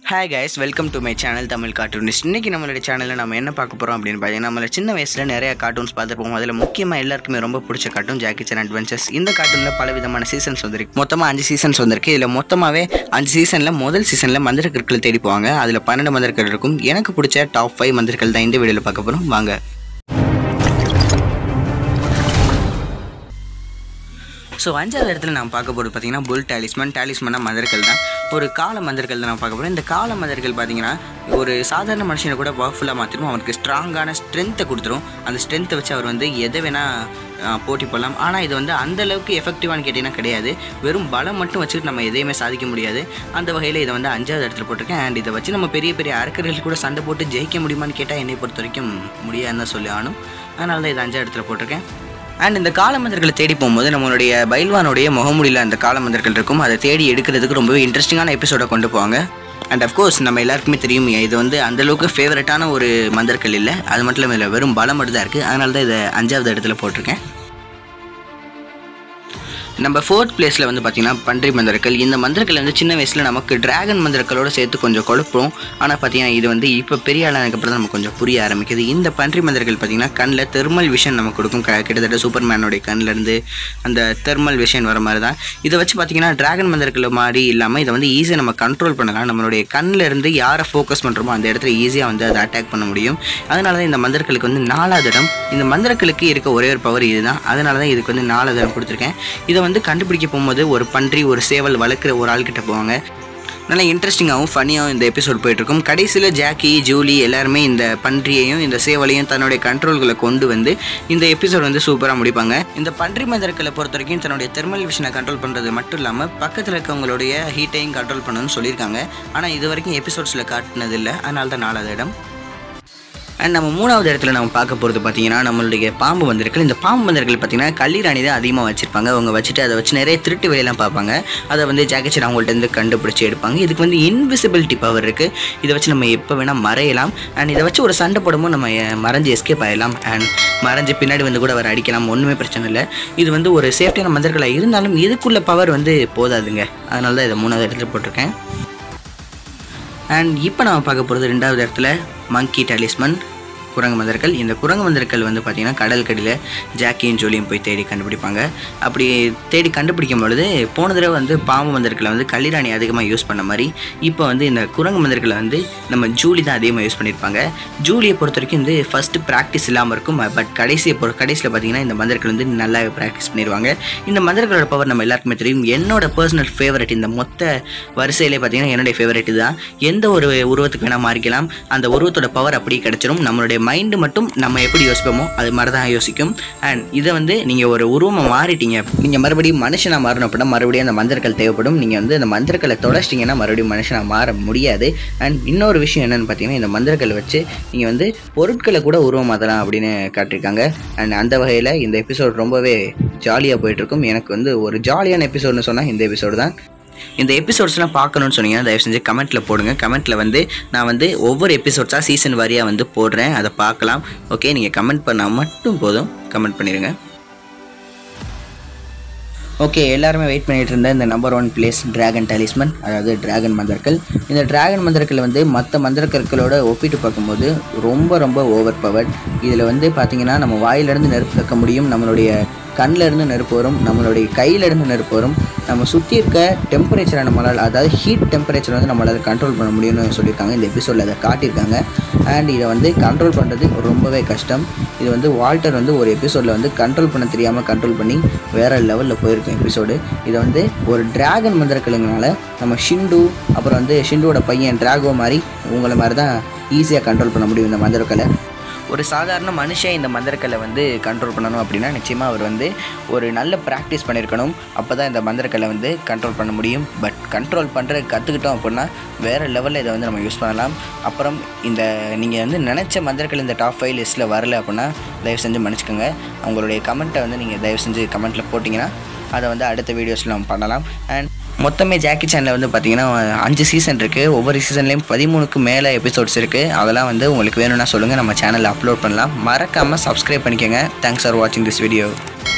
hi guys welcome to my channel Tamil cartoonist இன்றைக்கி நம்மளுடைய சேனலில் நம்ம என்ன பார்க்க போகிறோம் அப்படின்னு பார்த்தீங்கன்னா நம்மள சின்ன வயசில் நிறைய கார்ட்டூன்ஸ் பார்த்துருப்போம் அதில் முக்கியமாக எல்லாருக்குமே ரொம்ப பிடிச்ச கார்ட்டூன் ஜாக்கி சான் அட்வென்ச்சர்ஸ் இந்த கார்ட்டூனில் பல விதமான சீசன்ஸ் வந்திருக்கு மொத்தமாக அஞ்சு சீசன்ஸ் வந்திருக்கு இதில் மொத்தமாகவே அஞ்சு சீசனில் முதல் சீசனில் மந்திர கற்கள் தேடி போவாங்க அதில் பன்னெண்டு மந்திரக்கல் இருக்கும் எனக்கு பிடிச்ச டாப் ஃபைவ் மந்திரக்கல் தான் இந்த வீடியோவில் பார்க்க போகிறோம் வாங்க ஸோ அஞ்சாவது இடத்துல நான் பார்க்க போகிறது பார்த்தீங்கன்னா புல் டாலிஸ்மன் டாலிஸ்மன்னா மதர்கள் தான் ஒரு கால மதர்கள் தான் நான் பார்க்க போகிறேன் இந்த கால மதர்கள் பார்த்தீங்கன்னா ஒரு சாதாரண மனுஷனை கூட பவர்ஃபுல்லாக மாற்றிடும் அவனுக்கு ஸ்ட்ராங்கான ஸ்ட்ரென்த்தை கொடுத்துரும் அந்த ஸ்ட்ரென்த்தை வச்சு அவர் வந்து எதை வேணால் போட்டி போடலாம் ஆனால் இது வந்து அந்த அளவுக்கு எஃபெக்டிவானு கேட்டிங்கன்னா கிடையாது வெறும் பலம் மட்டும் வச்சுட்டு நம்ம எதையுமே சாதிக்க முடியாது அந்த வகையில் இதை வந்து அஞ்சாவது இடத்துல போட்டிருக்கேன் அண்ட் இதை வச்சு நம்ம பெரிய பெரிய அரக்கர்கள் கூட சண்டை போட்டு ஜெயிக்க முடியுமான்னு கேட்டால் என்னை பொறுத்த வரைக்கும் முடியாதுன்னு தான் சொல்லி ஆகணும் அதனால தான் இதை அஞ்சாவது இடத்துல போட்டிருக்கேன் அண்ட் இந்த காலமந்திரங்களை தேடி போகும்போது நம்மளுடைய பைல்வானுடைய முகமுடியில் அந்த காலமந்திரங்கள் இருக்கும் அதை தேடி எடுக்கிறதுக்கு ரொம்பவே இன்ட்ரெஸ்டிங்கான எபிசோடை கொண்டு போவாங்க அண்ட் அஃப்கோர்ஸ் நம்ம எல்லாருக்குமே தெரியும் இது வந்து அந்தளவுக்கு ஃபேவரட்டான ஒரு மந்திரங்கள் இல்லை அது மட்டும் இல்லாமல் இதில் வெறும் பலம் மட்டும் தான் இருக்குது அதனால தான் இதை அஞ்சாவது இடத்துல போட்டிருக்கேன் நம்ம ஃபோர்த் பிளேஸில் வந்து பார்த்திங்கன்னா பன்றி மந்திரக்கள் இந்த மந்திரக்கள் வந்து சின்ன வயசில் நமக்கு டிராகன் மந்திரக்களோட சேர்த்து கொஞ்சம் குழப்பம் ஆனால் பார்த்தீங்கன்னா இது வந்து இப்போ பெரிய ஆளானதுக்கப்புறம் தான் நமக்கு கொஞ்சம் புரிய ஆரம்பிக்குது இந்த பன்றி மந்திரங்கள் பார்த்திங்கன்னா கண்ணில் தெர்மல் விஷன் நமக்கு கொடுக்கும் க- கிட்டத்தட்ட சூப்பர் மேனோடைய கண்ணிலேருந்து அந்த தெர்மல் விஷன் வர மாதிரி தான் இதை வச்சு பார்த்திங்கன்னா டிராகன் மந்திரக்கள் மாதிரி இல்லாமல் இதை வந்து ஈஸியாக நம்ம கண்ட்ரோல் பண்ணலாம் நம்மளுடைய கண்ணில் இருந்து யாரை ஃபோக்கஸ் பண்ணுறோமோ அந்த இடத்துல ஈஸியாக வந்து அதை அட்டாக் பண்ண முடியும் அதனால தான் இந்த மந்திரக்களுக்கு வந்து நாலாவது இடம் இந்த மந்திரக்களுக்கு இருக்க ஒரே ஒரு பவர் இதுதான் அதனால தான் இதுக்கு வந்து நாலாவது இடம் கொடுத்துருக்கேன் இதை வந்து கண்டுபிடிக்க போகும்போது ஒரு பன்றி ஒரு சேவல் வளர்க்குற ஒரு ஆள்கிட்ட போவாங்க நல்லா இன்ட்ரெஸ்டிங்காகவும் ஃபனியாகவும் இந்த எபிசோட் போயிட்டுருக்கும் கடைசியில் ஜாக்கி ஜூலி எல்லாருமே இந்த பன்றியையும் இந்த சேவலையும் தன்னுடைய கண்ட்ரோல்களை கொண்டு வந்து இந்த எபிசோட் வந்து சூப்பராக முடிப்பாங்க இந்த பன்றி மந்திரக்களை பொறுத்த வரைக்கும் தன்னுடைய தெர்மல் விஷனை கண்ட்ரோல் பண்ணுறது மட்டும் இல்லாமல் பக்கத்தில் இருக்கவங்களுடைய ஹீட்டையும் கண்ட்ரோல் பண்ணணும்னு சொல்லியிருக்காங்க ஆனால் இது வரைக்கும் எபிசோட்ஸில் காட்டினதில்லை அதனால தான் நாலாவது இடம் அண்ட் நம்ம மூணாவது இடத்துல நம்ம பார்க்க போகிறது பார்த்தீங்கன்னா நம்மளுடைய பாம்பு மந்திரங்கள் இந்த பாம்பு மந்திரங்கள் பார்த்தீங்கன்னா கல்லீராணி தான் அதிகமாக வச்சுருப்பாங்க அவங்க வச்சுட்டு அதை வச்சு நிறைய திருட்டு வேலையெல்லாம் பார்ப்பாங்க அதை வந்து ஜாக்கெட் அவங்கள்ட்ட இருந்து கண்டுபிடிச்சி எடுப்பாங்க இதுக்கு வந்து இன்விசிபிலிட்டி பவர் இருக்குது இதை வச்சு நம்ம எப்போ வேணால் மறையலாம் அண்ட் இதை வச்சு ஒரு சண்டை போடும்போது நம்ம அஹ், மறைஞ்சு எஸ்கேப் ஆகிடலாம் அண்ட் மறைஞ்சு பின்னாடி வந்து கூட அவர் அடிக்கலாம் ஒன்றுமே பிரச்சனை இல்லை இது வந்து ஒரு சேஃப்டியான மந்திரங்களாக இருந்தாலும் இதுக்குள்ள பவர் வந்து போதாதுங்க அதனால தான் இதை மூணாவது இடத்துல போட்டிருக்கேன் அண்ட் இப்போ நம்ம பார்க்க போகிறது ரெண்டாவது இடத்துல மங்கி டாலிஸ்மன் குரங்கு மந்திரக்கள் இந்த குரங்கு மந்திரக்கள் வந்து பார்த்திங்கன்னா கடற்கடியில் ஜாக்கியும் ஜோலியும் போய் தேடி கண்டுபிடிப்பாங்க அப்படி தேடி கண்டுபிடிக்கும் பொழுது போன தடவை வந்து பாம்பு மந்திரக்களை வந்து கல்லிராணி அதிகமாக யூஸ் பண்ண மாதிரி இப்போ வந்து இந்த குரங்கு மந்திரக்களை வந்து நம்ம ஜூலி தான் அதிகமாக யூஸ் பண்ணியிருப்பாங்க ஜூலியை பொறுத்த வரைக்கும் வந்து ஃபஸ்ட்டு ப்ராக்டிஸ் இல்லாமல் இருக்கும் பட் கடைசியை பொறு கடைசியில் பார்த்தீங்கன்னா இந்த மந்திரக்கள் வந்து நல்லாவே ப்ராக்டிஸ் பண்ணிடுவாங்க இந்த மந்திரங்களோட பவர் நம்ம எல்லாருக்குமே தெரியும் என்னோட பர்சனல் ஃபேவரட் இந்த மொத்த வரிசையிலே பார்த்தீங்கன்னா என்னுடைய ஃபேவரட் இதுதான் எந்த ஒரு உருவத்துக்கு வேணால் மாறிக்கலாம் அந்த உருவத்தோட பவர் அப்படியே கிடச்சிரும் நம்மளுடைய மைண்டு மட்டும் நம்ம எப்படி யோசிப்போமோ அது மாதிரி தான் யோசிக்கும் அண்ட் இதை வந்து நீங்கள் ஒரு உருவமாக மாறிட்டீங்க நீங்கள் மறுபடியும் மனுஷனாக மாறணும் அப்படின்னா மறுபடியும் அந்த மந்திரங்கள் தேவைப்படும் நீங்கள் வந்து அந்த மந்திரங்களை தொலைச்சிட்டிங்கன்னா மறுபடியும் மனுஷனாக மாற முடியாது அண்ட் இன்னொரு விஷயம் என்னென்னு பார்த்தீங்கன்னா இந்த மந்திரங்கள் வச்சு நீங்கள் வந்து பொருட்களை கூட உருவம் மாற்றலாம் அப்படின்னு காட்டியிருக்காங்க அண்ட் அந்த வகையில் இந்த எபிசோட் ரொம்பவே ஜாலியாக போயிட்டுருக்கும் எனக்கு வந்து ஒரு ஜாலியான எபிசோட்னு சொன்னால் இந்த எபிசோடு தான் இந்த எபிசோட்ஸ்லாம் பார்க்கணும்னு சொன்னீங்கன்னா தயவு செஞ்சு கமெண்ட்டில் போடுங்க கமெண்ட்டில் வந்து நான் வந்து ஒவ்வொரு எபிசோட்ஸாக சீசன் வாரியாக வந்து போடுறேன் அதை பார்க்கலாம் ஓகே நீங்கள் கமெண்ட் பண்ணால் மட்டும் போதும் கமெண்ட் பண்ணிடுங்க ஓகே எல்லாருமே வெயிட் பண்ணிட்டு இருந்த இந்த number one place dragon talisman அதாவது டிராகன் மந்திரக்கல் இந்த டிராகன் மந்திரக்கல் வந்து மற்ற மந்திரக்கற்களோட ஒப்பிட்டு பார்க்கும்போது ரொம்ப ரொம்ப ஓவர் பவர் இதில் வந்து பார்த்தீங்கன்னா நம்ம வாயிலிருந்து நெருப்பு வைக்க முடியும் நம்மளுடைய கண்ணில் இருந்து நெருப்பு வரும் நம்மளுடைய கையில இருந்து நெருப்பு வரும் நம்ம சுற்றி இருக்க டெம்பரேச்சரை நம்மளால் அதாவது ஹீட் டெம்பரேச்சர் வந்து நம்மளால் கண்ட்ரோல் பண்ண முடியும்னு சொல்லியிருக்காங்க இந்த எபிசோடில் அதை காட்டியிருக்காங்க அண்ட் இதை வந்து கண்ட்ரோல் பண்ணுறது ரொம்பவே கஷ்டம் இது வந்து வால்டர் வந்து ஒரு எபிசோடில் வந்து கண்ட்ரோல் பண்ண தெரியாமல் கண்ட்ரோல் பண்ணி வேறு லெவலில் போயிருக்கும் எபிசோடு இதை வந்து ஒரு டிராகன் மந்திரக்கலுங்கனால நம்ம ஷிண்டு அப்புறம் வந்து ஷிண்டுவோட பையன் டிராகோ மாதிரி உங்களை மாதிரி தான் ஈஸியாக கண்ட்ரோல் பண்ண முடியும் இந்த மந்திரக்கலை ஒரு சாதாரண மனுஷன் இந்த மந்திரக்கலை வந்து கண்ட்ரோல் பண்ணணும் அப்படின்னா நிச்சயமாக அவர் வந்து ஒரு நல்ல ப்ராக்டிஸ் பண்ணியிருக்கணும் அப்போ தான் இந்த மந்திரக்கலை வந்து கண்ட்ரோல் பண்ண முடியும் பட் கண்ட்ரோல் பண்ணுற கற்றுக்கிட்டோம் அப்படின்னா வேறு லெவலில் இதை வந்து நம்ம யூஸ் பண்ணலாம் அப்புறம் இந்த நீங்கள் வந்து நினச்ச மந்திரக்கல் இந்த டாப் ஃபைவ் லிஸ்ட்டில் வரல அப்படின்னா தயவு செஞ்சு மன்னிச்சுக்கோங்க உங்களுடைய கமெண்ட்டை வந்து நீங்கள் தயவு செஞ்சு கமெண்ட்டில் போட்டிங்கன்னா அதை வந்து அடுத்த வீடியோஸில் நம்ம பண்ணலாம் அண்ட் மொத்தமே ஜாக்கி சேனலில் வந்து பார்த்தீங்கன்னா அஞ்சு சீசன் இருக்குது ஒவ்வொரு சீசன்லேயும் பதிமூணுக்கு மேலே எபிசோட்ஸ் இருக்குது அதெல்லாம் வந்து உங்களுக்கு வேணும்னா சொல்லுங்கள் நம்ம சேனலில் அப்லோட் பண்ணலாம் மறக்காமல் சப்ஸ்கிரைப் பண்ணிக்கோங்க தேங்க்ஸ் ஃபார் வாட்சிங் திஸ் வீடியோ